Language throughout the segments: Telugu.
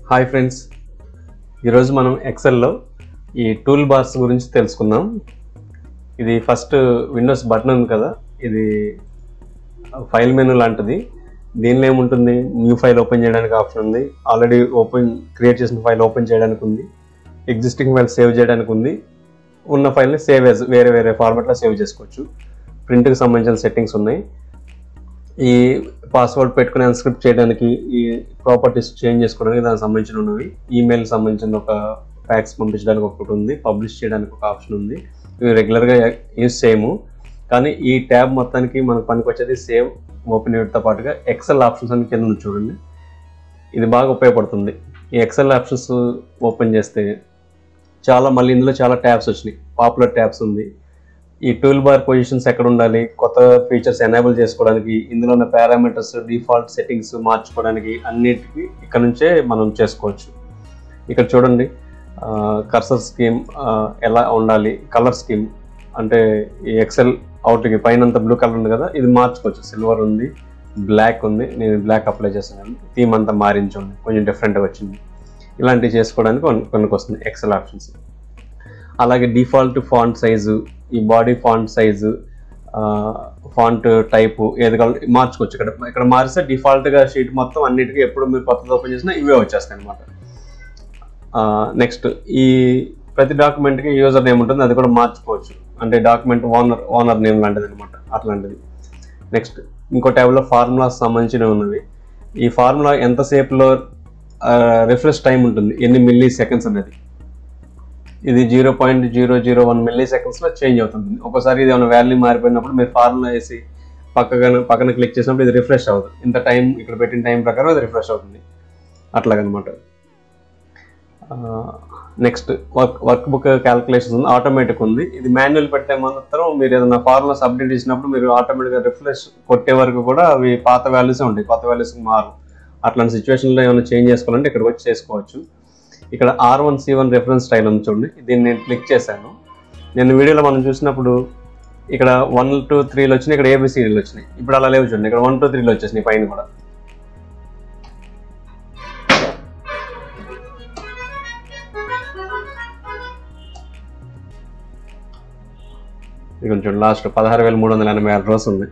హాయ్ ఫ్రెండ్స్ ఈరోజు మనం ఎక్సెల్లో ఈ టూల్ బార్స్ గురించి తెలుసుకుందాం ఇది ఫస్ట్ విండోస్ బటన్ ఉంది కదా ఇది ఫైల్ మెనూ లాంటిది దీనిలో ఏముంటుంది న్యూ ఫైల్ ఓపెన్ చేయడానికి ఆప్షన్ ఉంది ఆల్రెడీ ఓపెన్ క్రియేట్ చేసిన ఫైల్ ఓపెన్ చేయడానికి ఉంది ఎగ్జిస్టింగ్ ఫైల్ సేవ్ చేయడానికి ఉంది ఉన్న ఫైల్ని సేవ్ యాజ్ వేరే వేరే ఫార్మాట్లో సేవ్ చేసుకోవచ్చు ప్రింట్కి సంబంధించిన సెట్టింగ్స్ ఉన్నాయి ఈ పాస్వర్డ్ పెట్టుకుని అన్స్క్రిప్ట్ చేయడానికి ఈ ప్రాపర్టీస్ చేంజ్ చేసుకోవడానికి దానికి సంబంధించిన ఉన్నవి ఈమెయిల్ సంబంధించిన ఒక ఫ్యాక్స్ పంపించడానికి ఒకటి ఉంది పబ్లిష్ చేయడానికి ఒక ఆప్షన్ ఉంది ఇవి రెగ్యులర్గా యూజ్ చేయము కానీ ఈ ట్యాబ్ మొత్తానికి మనకు పనికి వచ్చేది సేవ్ ఓపెన్ తో పాటుగా ఎక్సెల్ ఆప్షన్స్ అని కింద ఉంది చూడండి ఇది బాగా ఉపయోగపడుతుంది ఈ ఎక్సెల్ ఆప్షన్స్ ఓపెన్ చేస్తే చాలా మళ్ళీ ఇందులో చాలా ట్యాబ్స్ వచ్చినాయి పాపులర్ ట్యాబ్స్ ఉంది ఈ టూల్ బార్ పొజిషన్స్ ఎక్కడ ఉండాలి కొత్త ఫీచర్స్ ఎనేబుల్ చేసుకోవడానికి ఇందులో ఉన్న పారామీటర్స్ డిఫాల్ట్ సెట్టింగ్స్ మార్చుకోవడానికి అన్నిటికీ ఇక్కడ నుంచే మనం చేసుకోవచ్చు ఇక్కడ చూడండి కర్సర్ స్కీమ్ ఎలా ఉండాలి కలర్ స్కీమ్ అంటే ఈ ఎక్సెల్ అవుట్కి పైన అంతా బ్లూ కలర్ ఉంది కదా ఇది మార్చుకోవచ్చు సిల్వర్ ఉంది బ్లాక్ ఉంది నేను బ్లాక్ అప్లై చేస్తున్నాను థీమ్ అంతా మారించండి కొంచెం డిఫరెంట్గా వచ్చింది ఇలాంటివి చేసుకోవడానికి కొన్ని కొనికి వస్తుంది ఎక్సెల్ ఆప్షన్స్ అలాగే డిఫాల్ట్ ఫాంట్ సైజు ఈ body font size font type ఏది కావాలి మార్చుకోవచ్చు ఇక్కడ ఇక్కడ మారిస్తే డిఫాల్ట్గా షీట్ మొత్తం అన్నిటికీ ఎప్పుడు మీరు కొత్తది ఓపెన్ చేసినా ఇవే వచ్చేస్తాయి అనమాట నెక్స్ట్ ఈ ప్రతి డాక్యుమెంట్కి యూజర్ నేమ్ ఉంటుంది అది కూడా మార్చుకోవచ్చు అంటే డాక్యుమెంట్ ఓనర్ ఓనర్ నేమ్ లాంటిది అనమాట అట్లాంటిది నెక్స్ట్ ఇంకో ట్యాబ్లో ఫార్ములాస్ సంబంధించినవి ఉన్నవి ఈ ఫార్ములా ఎంతసేపులో రిఫ్రెష్ టైం ఉంటుంది ఎన్ని మిల్లీ సెకండ్స్ అనేది ఇది zero point zero zero one మిల్లీ సెకండ్స్లో చేంజ్ అవుతుంది ఒకసారి ఇది ఏమైనా వాల్యూ మారిపోయినప్పుడు మీరు ఫార్ములా వేసి పక్కన పక్కన క్లిక్ చేసినప్పుడు ఇది రిఫ్రెష్ అవుతుంది ఇంత టైం ఇక్కడ పెట్టిన టైం ప్రకారం అది రిఫ్రెష్ అవుతుంది అట్లాగనమాట next work workbook calculations ఉంది ఆటోమేటిక్ ఉంది ఇది మాన్యువల్ పెట్టే మాత్రం మీరు ఏదైనా ఫార్ములాస్ అప్డేట్ చేసినప్పుడు మీరు ఆటోమేటిక్గా రిఫ్రెష్ కొట్టే వరకు కూడా అవి పాత వాల్యూసే ఉంటాయి కొత్త వాల్యూస్ మారు అట్లాంటి సిచ్యువేషన్లో ఏమైనా చేంజ్ చేసుకోవాలంటే ఇక్కడికి వచ్చి చేసుకోవచ్చు ఇక్కడ R one C one reference style ఉంది చూడండి దీన్ని నేను క్లిక్ చేశాను నేను వీడియోలో మనం చూసినప్పుడు ఇక్కడ వన్ టూ త్రీలు వచ్చినాయి ఇక్కడ ఏబిసిడీలు వచ్చినాయి ఇప్పుడు అలా లేవు చూడండి ఇక్కడ వన్ టూ త్రీలు వచ్చేసినాయి పైన కూడా ఇది కొంచెం లాస్ట్ పదహారు వేల మూడు వందల ఎనభై ఆరు రోజు ఉంది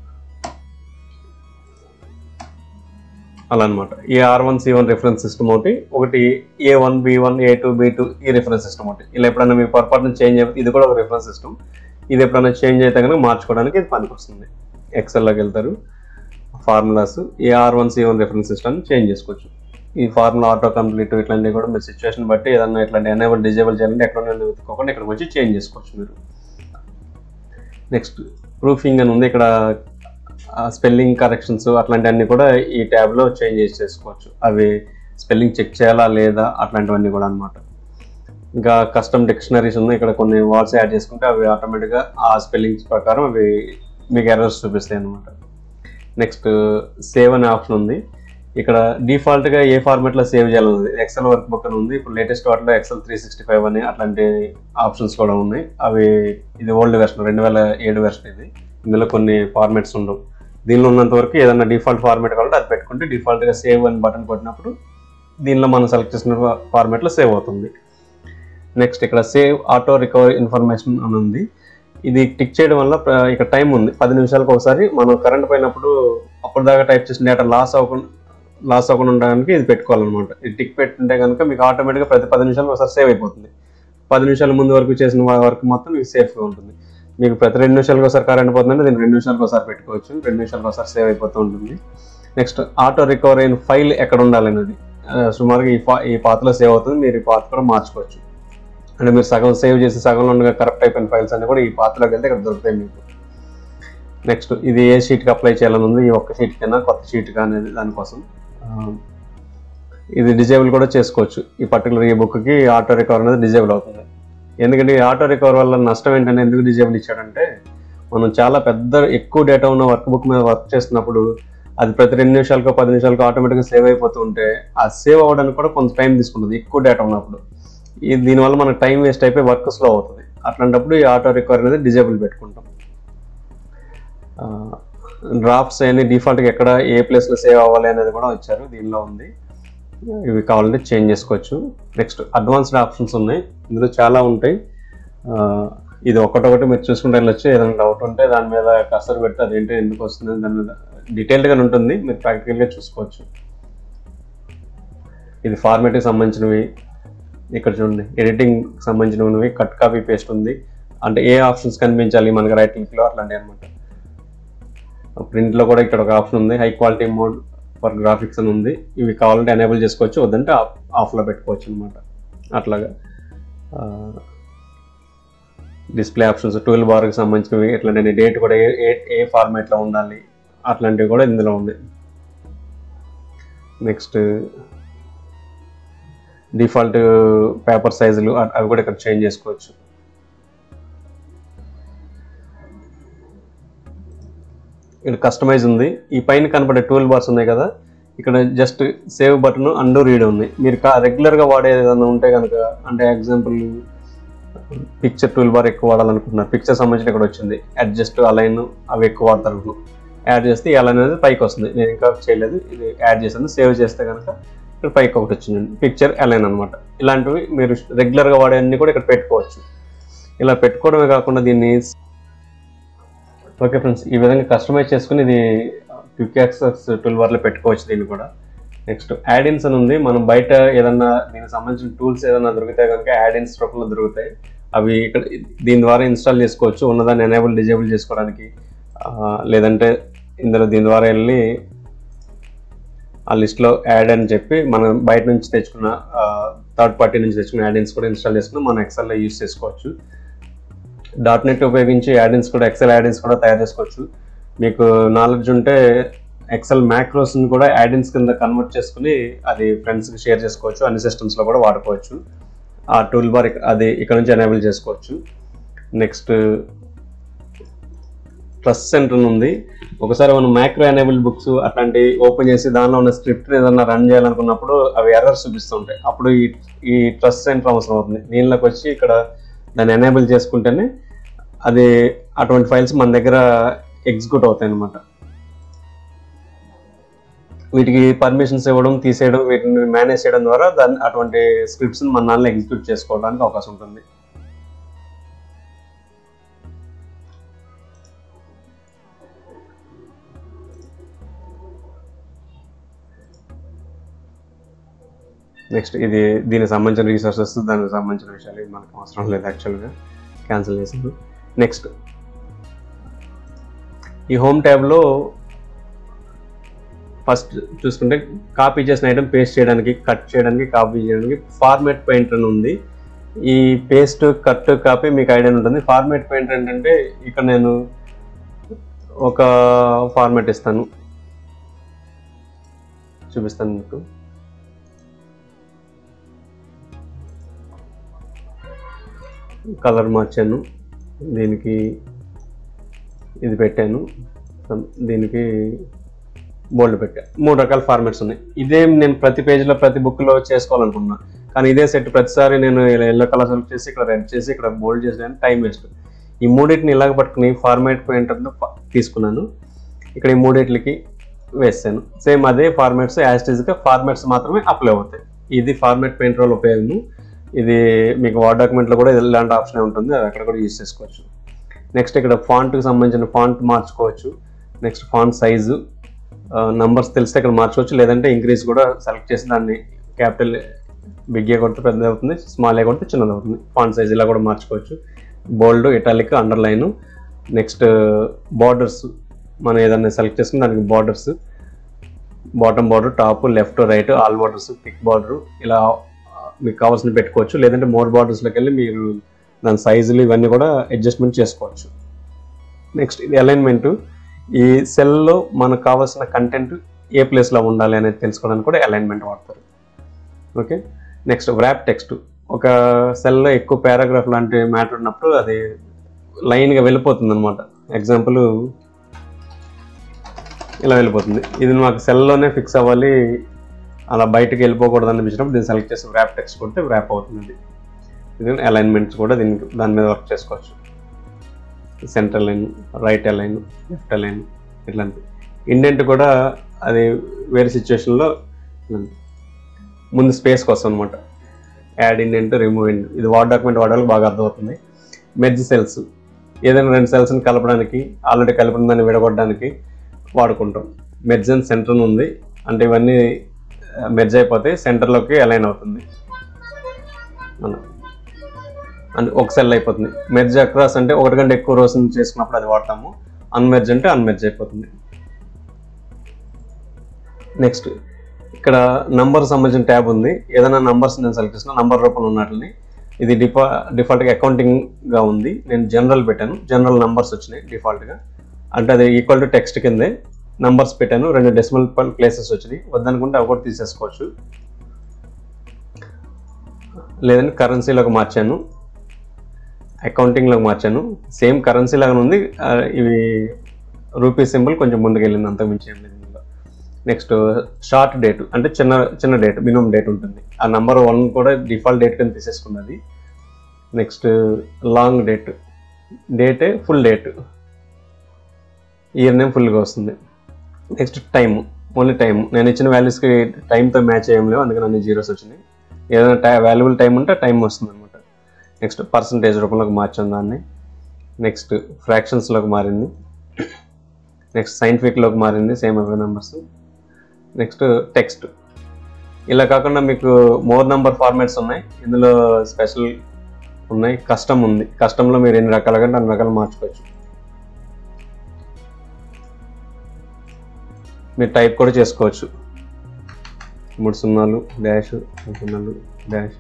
అలా అనమాట ఈ R one C one reference system ఒకటి ఒకటి A one B one A two B two ఈ రిఫరెన్స్ సిస్టమ్ ఒకటి ఇలా ఎప్పుడైనా మీ పొరపాటున చేంజ్ అయిపోతే ఇది కూడా ఒక రిఫరెన్స్ సిస్టమ్ ఇది ఎప్పుడైనా చేంజ్ అయితే కనుక మార్చుకోవడానికి ఇది పనికి వస్తుంది ఎక్సెల్లోకి వెళ్తారు ఫార్ములాస్ ఈ R one C one reference system change చేసుకోవచ్చు ఈ ఫార్ములా ఆటో కంప్లీట్ ఇట్లాంటివి కూడా మీ సిచ్యువేషన్ బట్టి ఏదన్నా ఇట్లాంటి ఎనేబుల్ డిజేబుల్ చేయాలంటే ఎక్కడ వెతుక్కోకుండా ఇక్కడికి వచ్చి చేంజ్ చేసుకోవచ్చు మీరు నెక్స్ట్ ప్రూఫింగ్ అని ఉంది ఇక్కడ స్పెల్లింగ్ కరెక్షన్స్ అట్లాంటివన్నీ కూడా ఈ ట్యాబ్లో చేంజ్ చేసి చేసుకోవచ్చు అవి స్పెల్లింగ్ చెక్ చేయాలా లేదా అట్లాంటివన్నీ కూడా అనమాట ఇంకా కస్టమ్ డిక్షనరీస్ ఉన్నాయి ఇక్కడ కొన్ని వర్డ్స్ యాడ్ చేసుకుంటే అవి ఆటోమేటిక్గా ఆ స్పెల్లింగ్స్ ప్రకారం అవి మీకు ఎర్రర్స్ చూపిస్తాయి అనమాట నెక్స్ట్ సేవ్ అనే ఆప్షన్ ఉంది ఇక్కడ డిఫాల్ట్గా ఏ ఫార్మాట్లో సేవ్ చేయాలన్నది ఎక్సెల్ వర్క్ బుక్ అని ఉంది ఇప్పుడు లేటెస్ట్ వాటిలో ఎక్సెల్ త్రీ సిక్స్టీ ఫైవ్ అని అట్లాంటి ఆప్షన్స్ కూడా ఉన్నాయి అవి ఇది ఓల్డ్ వెర్షన్ రెండు వేల ఏడు వెర్షన్ ఇది ఇందులో కొన్ని ఫార్మాట్స్ ఉండవు దీనిలో ఉన్నంత వరకు ఏదైనా డిఫాల్ట్ ఫార్మాట్ కావాలంటే అది పెట్టుకుంటే డిఫాల్ట్గా సేవ్ అని బటన్ కొట్టినప్పుడు దీనిలో మనం సెలెక్ట్ చేసిన ఫార్మాట్లో సేవ్ అవుతుంది నెక్స్ట్ ఇక్కడ సేవ్ ఆటో రికవరీ ఇన్ఫర్మేషన్ అని ఉంది ఇది టిక్ చేయడం వల్ల ఇక్కడ టైం ఉంది పది నిమిషాలకు ఒకసారి మనం కరెంట్ పోయినప్పుడు అప్పటిదాకా టైప్ చేసిన డేటా లాస్ అవ్వకుండా లాస్ అవ్వకుండా ఉండడానికి ఇది పెట్టుకోవాలన్నమాట ఇది టిక్ పెట్టుంటే కనుక మీకు ఆటోమేటిక్గా ప్రతి పది నిమిషాలకు ఒకసారి సేవ్ అయిపోతుంది పది నిమిషాల ముందు వరకు చేసిన వర్క్ మొత్తం మీకు సేఫ్గా ఉంటుంది మీకు ప్రతి రెండు నిమిషాలకు ఒకసారి కరెంట్ పోతుందంటే దీన్ని రెండు నిమిషాలకు ఒకసారి పెట్టుకోవచ్చు రెండు నిమిషాలకు ఒకసారి సేవ్ అయిపోతూ ఉంటుంది నెక్స్ట్ ఆటో రికవర్ అయిన ఫైల్ ఎక్కడ ఉండాలనేది సుమారుగా ఈ పా ఈ పాత్రలో సేవ్ అవుతుంది మీరు ఈ పాత్ర కూడా మార్చుకోవచ్చు అంటే మీరు సగం సేవ్ చేసి సగంలో ఉండగా కరెక్ట్ అయిపోయిన ఫైల్స్ అన్ని కూడా ఈ పాత్రలోకి వెళ్తే ఇక్కడ దొరుకుతాయి మీకు నెక్స్ట్ ఇది ఏ షీట్కి అప్లై చేయాలని ఉంది ఈ ఒక్క షీట్ కన్నా కొత్త షీట్కి అనేది దానికోసం ఇది డిజేబుల్ కూడా చేసుకోవచ్చు ఈ పర్టికులర్ ఈ బుక్కి ఆటో రికవర్ అనేది డిజేబుల్ అవుతుంది ఎందుకంటే ఈ ఆటో రికవర్ వల్ల నష్టం ఏంటంటే ఎందుకు డిజేబుల్ ఇచ్చాడంటే మనం చాలా పెద్ద ఎక్కువ డేటా ఉన్న వర్క్ బుక్ మీద వర్క్ చేస్తున్నప్పుడు అది ప్రతి రెండు నిమిషాలకు పది నిమిషాలకు ఆటోమేటిక్గా సేవ్ అయిపోతూ ఉంటే ఆ సేవ్ అవ్వడానికి కూడా కొంత టైం తీసుకుంటుంది ఎక్కువ డేటా ఉన్నప్పుడు ఈ దీనివల్ల మనకు టైం వేస్ట్ అయిపోయి వర్క్ స్లో అవుతుంది అట్లాంటప్పుడు ఈ ఆటో రికవర్ అనేది డిజేబుల్ పెట్టుకుంటాం డ్రాఫ్ట్స్ అన్ని డిఫాల్ట్గా ఎక్కడ ఏ ప్లేస్లో సేవ్ అవ్వాలి అనేది కూడా వచ్చారు దీనిలో ఉంది ఇవి కావాలంటే చేంజ్ చేసుకోవచ్చు నెక్స్ట్ అడ్వాన్స్డ్ ఆప్షన్స్ ఉన్నాయి ఇందులో చాలా ఉంటాయి ఆ, ఇది ఒకటొకటి మీరు చూసుకుంటే వెళ్ళొచ్చు ఏదైనా డౌట్ ఉంటే దాని మీద కసరు పెడితే అదేంటి ఎందుకు వస్తుంది దాని మీద డీటెయిల్డ్గా ఉంటుంది మీరు ప్రాక్టికల్గా చూసుకోవచ్చు ఇది ఫార్మేట్కి సంబంధించినవి ఇక్కడ చూడండి ఎడిటింగ్ సంబంధించినవి కట్ కాపీ పేస్ట్ ఉంది అంటే ఏ ఆప్షన్స్ కనిపించాలి మనకి రైట్ క్లిక్లో అట్లాంటివి అనమాట ప్రింట్లో కూడా ఇక్కడ ఒక ఆప్షన్ ఉంది high quality mode for graphics అని ఉంది ఇవి కావాలంటే ఎనేబుల్ చేసుకోవచ్చు వద్దంటే ఆఫ్ ఆఫ్లో పెట్టుకోవచ్చు అనమాట అట్లాగా డిస్ప్లే ఆప్షన్స్ టూల్ బార్కి సంబంధించినవి ఎట్లాంటి డేట్ కూడా ఏ ఏ ఏ ఫార్మేట్లో ఉండాలి అట్లాంటివి కూడా ఇందులో ఉంది నెక్స్ట్ డిఫాల్ట్ పేపర్ సైజులు అ- అవి కూడా ఇక్కడ చేంజ్ చేసుకోవచ్చు ఇక్కడ కస్టమైజ్ ఉంది ఈ పైన కనపడే టూల్ బార్స్ ఉన్నాయి కదా ఇక్కడ just save button and read ఉంది మీరు కా రెగ్యులర్గా వాడేది ఏదైనా ఉంటే కనుక అంటే ఎగ్జాంపుల్ పిక్చర్ టూల్ బార్ ఎక్కువ వాడాలనుకుంటున్నారు పిక్చర్ సంబంధించిన ఇక్కడ వచ్చింది అడ్జస్ట్ అలైన్ అవి ఎక్కువ వాడతారు యాడ్ చేస్తే ఈ అలైన్ అనేది పైకి వస్తుంది నేను ఇంకా చేయలేదు ఇది యాడ్ చేశాను సేవ్ చేస్తే కనుక ఇక్కడ పైకి ఒకటి వచ్చింది పిక్చర్ అలైన్ అనమాట ఇలాంటివి మీరు రెగ్యులర్గా వాడే అన్ని కూడా ఇక్కడ పెట్టుకోవచ్చు ఇలా పెట్టుకోవడమే కాకుండా దీన్ని ఓకే ఫ్రెండ్స్ ఈ విధంగా కస్టమైజ్ చేసుకుని ఇది క్విక్ యాక్సెస్ టూల్ బార్లో పెట్టుకోవచ్చు దీన్ని కూడా నెక్స్ట్ యాడిన్స్ అని ఉంది మనం బయట ఏదన్నా దీనికి సంబంధించిన టూల్స్ ఏదైనా దొరికితే కనుక యాడిన్స్ రూపంలో దొరుకుతాయి అవి ఇక్కడ దీని ద్వారా ఇన్స్టాల్ చేసుకోవచ్చు ఉన్నదాన్ని ఎనేబుల్ డిజేబుల్ చేసుకోవడానికి ఆ, లేదంటే ఇందులో దీని ద్వారా వెళ్ళి ఆ లిస్ట్లో యాడ్ అని చెప్పి మనం బయట నుంచి తెచ్చుకున్న థర్డ్ పార్టీ నుంచి తెచ్చుకున్న యాడిన్స్ కూడా ఇన్స్టాల్ చేసుకుని మనం ఎక్సెల్లో యూస్ చేసుకోవచ్చు డాట్ నెట్ ఉపయోగించి యాడిన్స్ కూడా ఎక్సెల్ యాడిన్స్ కూడా తయారు చేసుకోవచ్చు మీకు నాలెడ్జ్ ఉంటే ఎక్సెల్ మ్యాక్రోస్ని కూడా యాడిన్స్ కింద కన్వర్ట్ చేసుకుని అది ఫ్రెండ్స్కి షేర్ చేసుకోవచ్చు అన్ని సిస్టమ్స్లో కూడా వాడుకోవచ్చు ఆ టూల్ బార్ అది ఇక్కడ నుంచి ఎనేబుల్ చేసుకోవచ్చు నెక్స్ట్ ప్లస్ సెంటర్ ఉంది ఒకసారి మనం మ్యాక్రో ఎనేబుల్ బుక్స్ అట్లాంటి ఓపెన్ చేసి దానిలో ఉన్న స్క్రిప్ట్ ఏదన్నా రన్ చేయాలనుకున్నప్పుడు అవి ఎర్రర్స్ చూపిస్తుంటాయి అప్పుడు ఈ ఈ ట్రస్ట్ సెంటర్ అవసరం అవుతుంది దీనిలోకి వచ్చి ఇక్కడ దాన్ని ఎనేబుల్ చేసుకుంటేనే అది అటువంటి ఫైల్స్ మన దగ్గర ఎగ్జిక్యూట్ అవుతాయి అన్నమాట వీటికి పర్మిషన్స్ ఇవ్వడం తీసేయడం వీటిని మేనేజ్ చేయడం ద్వారా దాన్ని అటువంటి స్క్రిప్ట్స్ని మన దానిలో ఎగ్జిక్యూట్ చేసుకోవడానికి అవకాశం ఉంటుంది నెక్స్ట్ ఇది దీనికి సంబంధించిన రీసోర్సెస్ దానికి సంబంధించిన విషయాలు ఇవి మనకు అవసరం లేదు యాక్చువల్గా క్యాన్సిల్ చేసాను నెక్స్ట్ ఈ హోమ్ ట్యాబ్లో ఫస్ట్ చూసుకుంటే కాపీ చేసిన ఐటమ్ పేస్ట్ చేయడానికి కట్ చేయడానికి కాపీ చేయడానికి ఫార్మేట్ పెయింట్ అని ఉంది ఈ పేస్ట్ కట్ కాపీ మీకు ఐడియా ఉంటుంది ఫార్మేట్ పెయింట్ ఏంటంటే ఇక్కడ నేను ఒక ఫార్మేట్ ఇస్తాను చూపిస్తాను మీకు కలర్ మార్చాను దీనికి ఇది పెట్టాను దీనికి బోల్డ్ పెట్టా మూడు రకాల ఫార్మాట్స్ ఉన్నాయి ఇదే నేను ప్రతి పేజీలో ప్రతి బుక్లో చేసుకోవాలనుకున్నా కానీ ఇదే సెట్ ప్రతిసారి నేను ఇలా ఎల్లో కలర్ సెలెక్ట్ చేసి ఇక్కడ రెడ్ చేసి ఇక్కడ బోల్డ్ చేసి టైం వేస్ట్ ఈ మూడింటిని ఇలాగ పట్టుకుని ఫార్మాట్ పెయింటర్లో తీసుకున్నాను ఇక్కడ ఈ మూడింటికి వేసాను సేమ్ అదే ఫార్మాట్స్ యాస్టీజ్గా ఫార్మాట్స్ మాత్రమే అప్లై అవుతాయి ఇది ఫార్మాట్ పెయింట్ రోల్ ఉపయోగము ఇది మీకు వార్డ్ డాక్యుమెంట్లో కూడా ఇలాంటి ఆప్షన్ ఉంటుంది అది అక్కడ కూడా యూజ్ చేసుకోవచ్చు నెక్స్ట్ ఇక్కడ ఫాంట్కి సంబంధించిన ఫాంట్ మార్చుకోవచ్చు నెక్స్ట్ ఫాంట్ సైజు నంబర్స్ తెలిస్తే ఇక్కడ మార్చుకోవచ్చు లేదంటే ఇంక్రీజ్ కూడా సెలెక్ట్ చేసి దాన్ని క్యాపిటల్ బిగ్ ఏ కొడితే పెద్దది అవుతుంది స్మాల్ ఏ కొడితే చిన్నది అవుతుంది ఫాంట్ సైజ్ ఇలా కూడా మార్చుకోవచ్చు bold italic underline next borders మనం ఏదైనా సెలెక్ట్ చేసుకుని దానికి borders bottom border top left right all borders thick border ఇలా మీకు కావాల్సిన పెట్టుకోవచ్చు లేదంటే మోర్ బార్డర్స్లోకి వెళ్ళి మీరు దాని సైజులు ఇవన్నీ కూడా అడ్జస్ట్మెంట్ చేసుకోవచ్చు నెక్స్ట్ ఇది అలైన్మెంట్ ఈ సెల్లో మనకు కావాల్సిన కంటెంట్ ఏ ప్లేస్లో ఉండాలి అనేది తెలుసుకోవడానికి కూడా అలైన్మెంట్ వాడతారు ఓకే నెక్స్ట్ వ్రాప్ టెక్స్ట్ ఒక సెల్లో ఎక్కువ పారాగ్రాఫ్ లాంటి మ్యాటర్ ఉన్నప్పుడు అది లైన్గా వెళ్ళిపోతుంది అనమాట ఎగ్జాంపుల్ ఇలా వెళ్ళిపోతుంది ఇది మాకు సెల్లోనే ఫిక్స్ అవ్వాలి అలా బయటకు వెళ్ళిపోకూడదు అనిపించినప్పుడు దీన్ని సెలెక్ట్ చేసి వ్రాప్ టెక్స్ట్ కొడితే వ్రాప్ అవుతుంది ఇది అలైన్మెంట్స్ కూడా దీనికి దాని మీద వర్క్ చేసుకోవచ్చు centre line right align left align ఇట్లాంటి ఇండెంట్ కూడా అది వేరే సిచ్యువేషన్లో ముందు స్పేస్ కోసం అనమాట యాడ్ ఇండెంట్ రిమూవ్ ఇండ్ ఇది వార్డ్ డాక్యుమెంట్ వాడాలి బాగా అర్థమవుతుంది మెర్జ్ సెల్స్ ఏదైనా రెండు సెల్స్ని కలపడానికి ఆల్రెడీ కలిపిన దాన్ని విడగొట్టడానికి వాడుకుంటాం మెర్జ్ అండ్ సెంటర్ ఉంది అంటే ఇవన్నీ మెర్జ్ అయిపోతే సెంటర్లోకి అలైన్ అవుతుంది మనం అంటే ఒక సెల్ అయిపోతుంది మెర్జ్ అక్రాస్ అంటే ఒకటి కంటే ఎక్కువ రోస్ చేసుకున్నప్పుడు అది వాడతాము అన్మెర్జ్ అంటే అన్మెర్జ్ అయిపోతుంది నెక్స్ట్ ఇక్కడ నంబర్ సంబంధించిన ట్యాబ్ ఉంది ఏదైనా నంబర్స్ నేను సెలెక్ట్ చేసిన నంబర్ రూపంలో ఉన్నట్లని ఇది డిఫా డిఫాల్ట్గా అకౌంటింగ్గా ఉంది నేను జనరల్ పెట్టాను జనరల్ నంబర్స్ వచ్చినాయి డిఫాల్ట్గా అంటే అది ఈక్వల్ టు టెక్స్ట్ కిందే నంబర్స్ పెట్టాను రెండు డెసిమల్ ప్లేసెస్ వచ్చినాయి వద్దనుకుంటే అవి కూడా తీసేసుకోవచ్చు లేదంటే కరెన్సీలోకి మార్చాను అకౌంటింగ్లోకి మార్చాను సేమ్ కరెన్సీ లాగా ఉంది ఆ, ఇవి రూపీ సింబల్ కొంచెం ముందుకెళ్ళింది అంతకు మించి ఏం లేదు ఇందులో నెక్స్ట్ షార్ట్ డేట్ అంటే చిన్న చిన్న డేట్ మినిమం డేట్ ఉంటుంది ఆ నెంబర్ వన్ కూడా డిఫాల్ట్ డేట్ కింద తీసేసుకున్నది నెక్స్ట్ లాంగ్ డేట్ డేటే ఫుల్ డేట్ ఇయర్ నేమ్ ఫుల్గా వస్తుంది నెక్స్ట్ టైం ఓన్లీ టైం నేను ఇచ్చిన వాల్యూస్కి టైంతో మ్యాచ్ అయ్యం లేవు అందుకని అన్ని జీరోస్ వచ్చినాయి ఏదైనా టై వాల్యుబుల్ టైం ఉంటే టైం వస్తుంది అనమాట నెక్స్ట్ పర్సంటేజ్ రూపంలోకి మార్చాను దాన్ని నెక్స్ట్ ఫ్రాక్షన్స్లోకి మారింది నెక్స్ట్ సైంటిఫిక్లోకి మారింది సేమ్ అవే నెంబర్స్ నెక్స్ట్ టెక్స్ట్ ఇలా కాకుండా మీకు మోర్ నెంబర్ ఫార్మాట్స్ ఉన్నాయి ఇందులో స్పెషల్ ఉన్నాయి కస్టమ్ ఉంది కస్టంలో మీరు ఎన్ని రకాలుగా అంటే అన్ని రకాలు మార్చుకోవచ్చు మీరు టైప్ కూడా చేసుకోవచ్చు మూడు సున్నాలు డాష్ మూడు సున్నాలు డాష్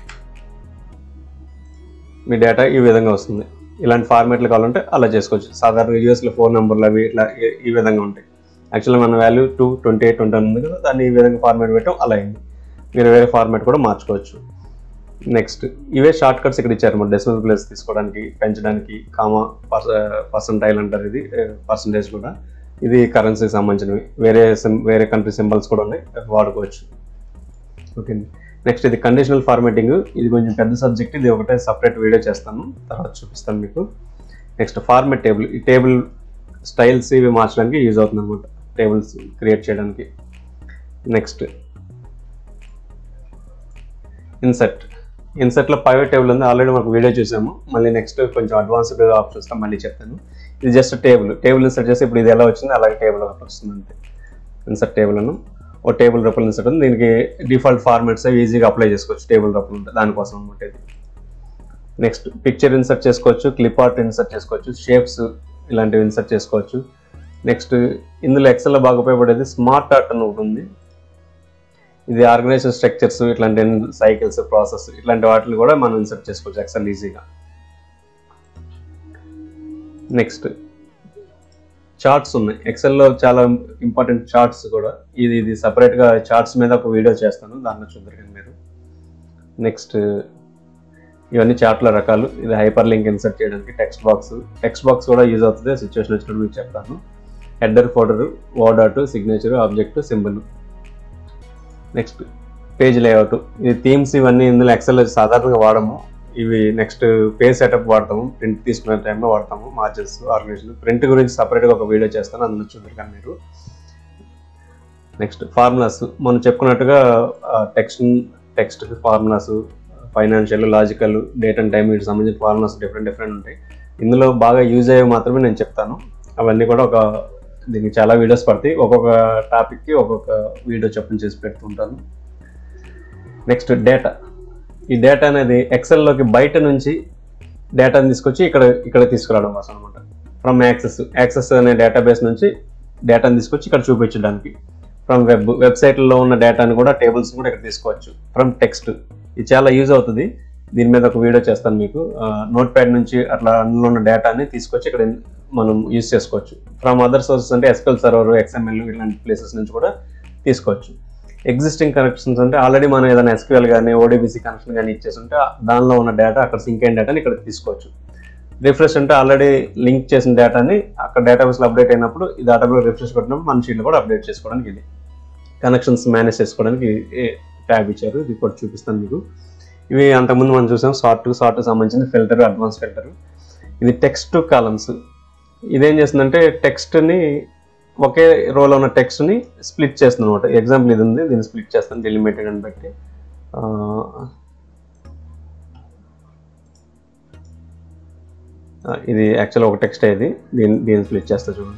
మీ డేటా ఈ విధంగా వస్తుంది ఇలాంటి ఫార్మాట్లు కావాలంటే అలా చేసుకోవచ్చు సాధారణ యూఎస్లో ఫోన్ నెంబర్లు అవి ఇట్లా ఈ- ఈ విధంగా ఉంటాయి యాక్చువల్గా మన value two twenty eight twenty ఉంది కదా దాన్ని ఈ విధంగా ఫార్మాట్ పెట్టడం అలా అయింది మీరు వేరే ఫార్మాట్ కూడా మార్చుకోవచ్చు నెక్స్ట్ ఇవే షార్ట్ కట్స్ ఇక్కడ ఇచ్చారు మన డెసిమల్ ప్లేస్ తీసుకోవడానికి పెంచడానికి కామా పర్సంటైల్ అంటారు ఇది పర్సంటేజ్ కూడా ఇది కరెన్సీకి సంబంధించినవి వేరే sim- వేరే కంట్రీ సింబల్స్ కూడా ఉన్నాయి అవి వాడుకోవచ్చు ఓకే అండి నెక్స్ట్ ఇది కండిషనల్ ఫార్మాటింగ్ ఇది కొంచెం పెద్ద సబ్జెక్ట్ ఇది ఒకటే సపరేట్ వీడియో చేస్తాను తర్వాత చూపిస్తాను మీకు నెక్స్ట్ ఫార్మాట్ టేబుల్ ఈ టేబుల్ స్టైల్స్ ఇవి మార్చడానికి యూజ్ అవుతుంది అనమాట టేబుల్స్ క్రియేట్ చేయడానికి నెక్స్ట్ ఇన్సెట్ ఇన్సెట్లో పైవట్ టేబుల్ ఉంది ఆల్రెడీ మనకు వీడియో చూసాము మళ్ళీ నెక్స్ట్ కొంచెం అడ్వాన్స్డ్ ఆప్షన్స్తో మళ్ళీ చెప్తాను ఇది జస్ట్ టేబుల్ టేబుల్ ఇన్సర్ట్ చేసి ఇప్పుడు ఇది ఎలా వచ్చింది అలాగే టేబుల్ ఒకటి వస్తుంది అంతే ఇన్సర్ట్ టేబుల్ అను ఓ టేబుల్ రూపంలో ఇన్సర్ట్ ఉంది దీనికి డిఫాల్ట్ ఫార్మాట్స్ అవి ఈజీగా అప్లై చేసుకోవచ్చు టేబుల్ రూపంలో ఉంటుంది దానికోసం అనమాట ఇది నెక్స్ట్ పిక్చర్ ఇన్సర్ట్ చేసుకోవచ్చు క్లిప్ ఆర్ట్ ఇన్సర్ట్ చేసుకోవచ్చు షేప్స్ ఇలాంటివి ఇన్సర్ట్ చేసుకోవచ్చు నెక్స్ట్ ఇందులో ఎక్సెల్లో బాగా ఉపయోగపడేది స్మార్ట్ ఆర్ట్ అని ఒకటి ఉంది ఇది ఆర్గనైజేషన్ స్ట్రక్చర్స్ ఇట్లాంటి సైకిల్స్ ప్రాసెస్ ఇట్లాంటి వాటిని కూడా మనం ఇన్సర్ట్ చేసుకోవచ్చు ఎక్సెల్ ఈజీగా నెక్స్ట్ చార్ట్స్ ఉన్నాయి ఎక్సెల్లో చాలా ఇంపార్టెంట్ చార్ట్స్ కూడా ఇది ఇది సపరేట్గా చార్ట్స్ మీద ఒక వీడియో చేస్తాను దాంట్లో చూద్దరు మీరు నెక్స్ట్ ఇవన్నీ చార్ట్ల రకాలు ఇది హైపర్ లింక్ ఇన్సర్ట్ చేయడానికి టెక్స్ట్ బాక్స్ టెక్స్ట్ బాక్స్ కూడా యూజ్ అవుతుంది సిచ్యువేషన్ వచ్చినప్పుడు మీకు చెప్తాను header footer word art signature object symbol next page layout ఇది థీమ్స్ ఇవన్నీ ఇందులో ఎక్సెల్ సాధారణంగా వాడము ఇవి నెక్స్ట్ పేజ్ సెటప్ వాడతాము ప్రింట్ తీసుకునే టైంలో వాడతాము మార్జెస్ ఆర్గనైజేషన్ ప్రింట్ గురించి సపరేట్గా ఒక వీడియో చేస్తాను అందులో చూద్దరు కానీ మీరు నెక్స్ట్ ఫార్ములాస్ మనం చెప్పుకున్నట్టుగా టెక్స్ట్ టెక్స్ట్కి formulas financial logical date and time వీటికి సంబంధించిన ఫార్ములాస్ డిఫరెంట్ డిఫరెంట్ ఉంటాయి ఇందులో బాగా యూజ్ అయ్యేవి మాత్రమే నేను చెప్తాను అవన్నీ కూడా ఒక దీనికి చాలా వీడియోస్ పడతాయి ఒక్కొక్క టాపిక్కి ఒక్కొక్క వీడియో చెప్పని చేసి పెడుతుంటాను నెక్స్ట్ డేటా ఈ డేటా అనేది ఎక్సెల్లోకి బయట నుంచి డేటాని తీసుకొచ్చి ఇక్కడ ఇక్కడ తీసుకురావడం కోసం అనమాట ఫ్రమ్ యాక్సెస్ యాక్సెస్ అనే డేటాబేస్ నుంచి డేటాని తీసుకొచ్చి ఇక్కడ చూపించడానికి ఫ్రమ్ వెబ్ వెబ్సైట్లో ఉన్న డేటాని కూడా టేబుల్స్ కూడా ఇక్కడ తీసుకోవచ్చు ఫ్రమ్ టెక్స్ట్ ఇది చాలా యూజ్ అవుతుంది దీని మీద ఒక వీడియో చేస్తాను మీకు నోట్ ప్యాడ్ నుంచి అట్లా అందులో ఉన్న డేటాని తీసుకొచ్చి ఇక్కడ మనం యూజ్ చేసుకోవచ్చు ఫ్రమ్ అదర్ సోర్సెస్ అంటే ఎస్క్యూఎల్ సర్వర్ ఎక్స్ఎంఎల్ ఇలాంటి ప్లేసెస్ నుంచి కూడా తీసుకోవచ్చు ఎగ్జిస్టింగ్ కనెక్షన్స్ అంటే ఆల్రెడీ మనం ఏదైనా ఎస్క్యూఎల్ కానీ ఓడిబిసి కనెక్షన్ కానీ ఇచ్చేసి ఉంటే దానిలో ఉన్న డేటా అక్కడ సింక్ అయిన డేటాని ఇక్కడ తీసుకోవచ్చు రిఫ్రెష్ అంటే ఆల్రెడీ లింక్ చేసిన డేటాని అక్కడ డేటాబేస్లో అప్డేట్ అయినప్పుడు ఈ డేటాబేస్ రిఫ్రెష్ కొట్టినప్పుడు మన షీట్లో కూడా అప్డేట్ చేసుకోవడానికి ఇది కనెక్షన్స్ మేనేజ్ చేసుకోవడానికి ట్యాబ్ ఇచ్చారు ఇది కూడా చూపిస్తాను మీకు ఇవి అంతకుముందు మనం చూసాం సార్ట్ సార్ట్ సంబంధించిన ఫిల్టర్ అడ్వాన్స్ ఫిల్టర్ ఇది టెక్స్ట్ కాలమ్స్ ఇదేం చేస్తుందంటే టెక్స్ట్ని ఒకే రోలో ఉన్న టెక్స్ట్ని స్ప్లిట్ చేస్తుంది అనమాట ఎగ్జాంపుల్ ఇది ఉంది దీన్ని స్ప్లిట్ చేస్తాను డిలిమిటెడ్ అని బట్టి ఆ, ఆ, ఇది యాక్చువల్ ఒక టెక్స్ట్ ఇది దీన్ని దీన్ని స్ప్లిట్ చేస్తా చూడండి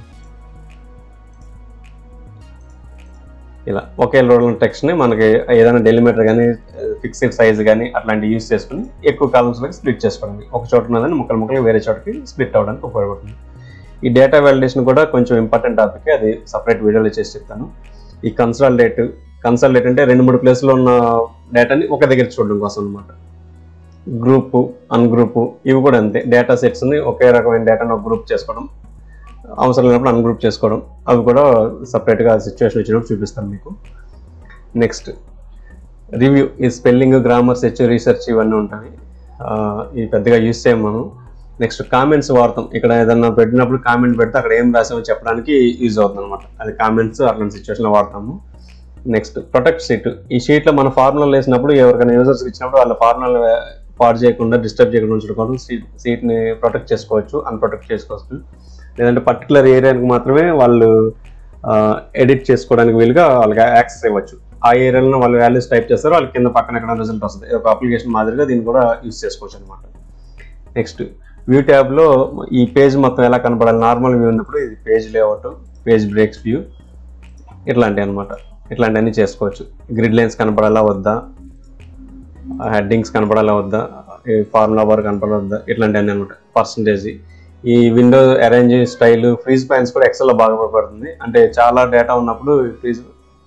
ఇలా ఒకే రోల్ టెక్స్ట్ని మనకి ఏదైనా డెలిమీటర్ కానీ ఫిక్స్డ్ సైజ్ కానీ అట్లాంటివి యూస్ చేసుకుని ఎక్కువ కాలమ్స్లోకి స్ప్లిట్ చేసుకోవడానికి ఒక చోట ఉన్నదని ముక్కలు ముక్కలు వేరే చోటకి స్ప్లిట్ అవ్వడానికి ఉపయోగపడుతుంది ఈ డేటా వాలిడేషన్ కూడా కొంచెం ఇంపార్టెంట్ టాపిక్ అది సపరేట్ వీడియోలో చేసి చెప్తాను ఈ కన్సల్టేట్ కన్సల్టేట్ అంటే రెండు మూడు ప్లేస్లో ఉన్న డేటాని ఒక దగ్గర చూడడం కోసం అనమాట గ్రూప్ అన్గ్రూప్ ఇవి కూడా అంతే డేటా సెట్స్ని ఒకే రకమైన డేటాను ఒక గ్రూప్ చేసుకోవడం అవసరం లేనప్పుడు అన్గ్రూప్ చేసుకోవడం అవి కూడా సపరేట్గా సిచ్యువేషన్ వచ్చినప్పుడు చూపిస్తాను మీకు నెక్స్ట్ రివ్యూ ఈ స్పెల్లింగ్ గ్రామర్ సెర్చ్ రీసెర్చ్ ఇవన్నీ ఉంటాయి ఆ, ఇవి పెద్దగా యూస్ చేయం మనం నెక్స్ట్ కామెంట్స్ వాడతాం ఇక్కడ ఏదన్నా పెట్టినప్పుడు కామెంట్ పెడితే అక్కడ ఏం రాసామో చెప్పడానికి యూజ్ అవుతుంది అనమాట అది కామెంట్స్ అట్లాంటి సిచ్యువేషన్లో వాడతాము నెక్స్ట్ ప్రొటెక్ట్ షీట్ ఈ షీట్లో మన ఫార్ములాలు వేసినప్పుడు ఎవరికైనా యూజర్స్కి ఇచ్చినప్పుడు వాళ్ళ ఫార్ములాలు పాడు చేయకుండా డిస్టర్బ్ చేయకుండా ఉంచడం కోసం సీట్ సీట్ని ప్రొటెక్ట్ చేసుకోవచ్చు అన్ప్రొటెక్ట్ చేసుకోవచ్చు లేదంటే పర్టికులర్ ఏరియాకి మాత్రమే వాళ్ళు ఎడిట్ చేసుకోవడానికి వీలుగా వాళ్ళకి యాక్సెస్ ఇవ్వచ్చు ఆ ఏరియాలో వాళ్ళు వాల్యూస్ టైప్ చేస్తారో వాళ్ళకి కింద పక్కన ఎక్కడ రిజల్ట్ వస్తుంది ఒక అప్లికేషన్ మాదిరిగా దీన్ని కూడా యూస్ చేసుకోవచ్చు అనమాట నెక్స్ట్ వ్యూ ట్యాబ్లో ఈ పేజ్ మొత్తం ఎలా కనపడాలి నార్మల్ వ్యూ ఉన్నప్పుడు ఇది page layout page breaks view ఇట్లాంటివి అనమాట ఇట్లాంటివన్నీ చేసుకోవచ్చు గ్రిడ్ లైన్స్ కనపడాలా వద్దా హెడ్డింగ్స్ కనపడాలా వద్దా ఫార్ములా బార్ కనపడవద్దా ఇట్లాంటివన్నీ అనమాట పర్సంటేజ్ ఈ window arrange style freeze panes కూడా ఎక్సెల్లో బాగా ఉపయోగపడుతుంది అంటే చాలా డేటా ఉన్నప్పుడు ఫ్రీజ్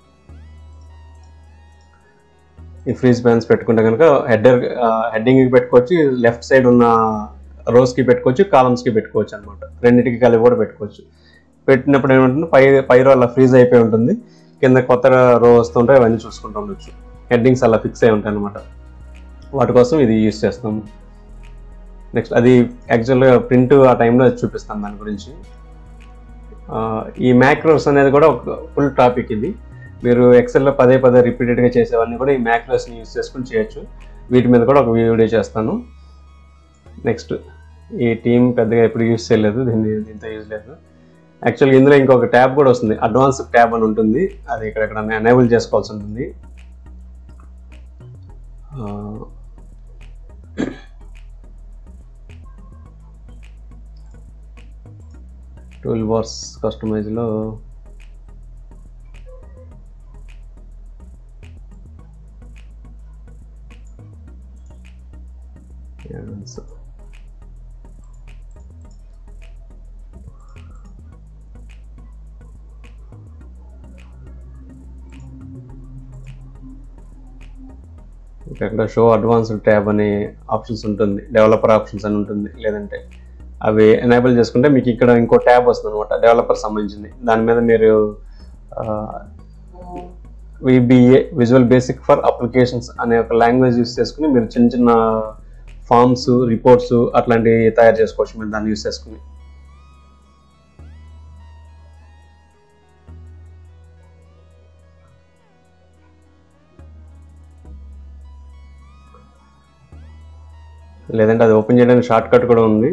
ఈ ఫ్రీజ్ ప్యాన్స్ పెట్టుకుంటే కనుక హెడర్ హెడ్డింగ్కి పెట్టుకోవచ్చు లెఫ్ట్ సైడ్ ఉన్న రోస్కి పెట్టుకోవచ్చు కాలమ్స్కి పెట్టుకోవచ్చు అనమాట రెండింటికి కలిపి కూడా పెట్టుకోవచ్చు పెట్టినప్పుడు ఏమంటుంది పై పై రో అలా ఫ్రీజ్ అయిపోయి ఉంటుంది కింద కొత్త రో వస్తుంటే అవన్నీ చూసుకుంటూ ఉండొచ్చు హెడ్డింగ్స్ అలా ఫిక్స్ అయి ఉంటాయి అనమాట వాటి కోసం ఇది యూస్ చేస్తాము నెక్స్ట్ అది యాక్చువల్గా ప్రింట్ ఆ టైంలో చూపిస్తాను దాని గురించి ఆ, ఈ మ్యాక్రోస్ అనేది కూడా ఒక ఫుల్ టాపిక్ ఇది మీరు ఎక్సెల్లో పదే పదే రిపీటెడ్గా చేసేవన్నీ కూడా ఈ మ్యాక్రోస్ని యూస్ చేసుకుని చేయొచ్చు వీటి మీద కూడా ఒక వీడియో చేస్తాను నెక్స్ట్ ఈ టీం పెద్దగా ఎప్పుడు యూస్ చేయలేదు దీన్ని దీంతో యూజ్ లేదు యాక్చువల్గా ఇందులో ఇంకొక ట్యాబ్ కూడా వస్తుంది అడ్వాన్స్ ట్యాబ్ అని ఉంటుంది అది ఇక్కడ ఇక్కడ ఎనేబుల్ చేసుకోవాల్సి ఉంటుంది ఆ, టూల్ బార్స్ కస్టమైజ్లో ఇక్కడ షో అడ్వాన్స్డ్ ట్యాబ్ అనే ఆప్షన్స్ ఉంటుంది డెవలపర్ ఆప్షన్స్ అని ఉంటుంది లేదంటే అవి ఎనేబుల్ చేసుకుంటే మీకు ఇక్కడ ఇంకో ట్యాబ్ వస్తుంది అనమాట డెవలపర్ సంబంధించింది దాని మీద మీరు VBA visual basic for applications అనే ఒక లాంగ్వేజ్ యూస్ చేసుకుని మీరు చిన్న చిన్న ఫామ్స్ రిపోర్ట్స్ అట్లాంటివి తయారు చేసుకోవచ్చు మీరు దాన్ని యూస్ చేసుకుని లేదంటే అది ఓపెన్ చేయడానికి షార్ట్ కట్ కూడా ఉంది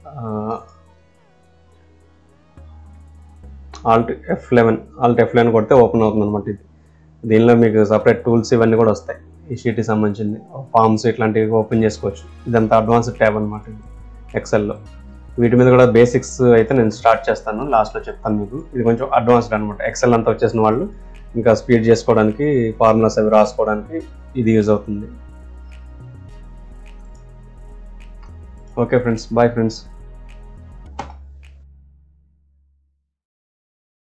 alt F eleven alt F eleven కొడితే ఓపెన్ అవుతుంది అనమాట ఇది దీనిలో మీకు సపరేట్ టూల్స్ ఇవన్నీ కూడా వస్తాయి ఈ షీట్కి సంబంధించింది ఫామ్స్ ఇట్లాంటివి ఓపెన్ చేసుకోవచ్చు ఇదంతా అడ్వాన్స్డ్ ట్యాబ్ అనమాట ఇది ఎక్సెల్లో వీటి మీద కూడా బేసిక్స్ అయితే నేను స్టార్ట్ చేస్తాను లాస్ట్లో చెప్తాను మీకు ఇది కొంచెం అడ్వాన్స్డ్ అనమాట ఎక్సెల్ అంతా వచ్చేసిన వాళ్ళు ఇంకా స్పీడ్ చేసుకోవడానికి ఫార్ములాస్ అవి రాసుకోవడానికి ఇది యూజ్ అవుతుంది ఓకే ఫ్రెండ్స్ బాయ్ ఫ్రెండ్స్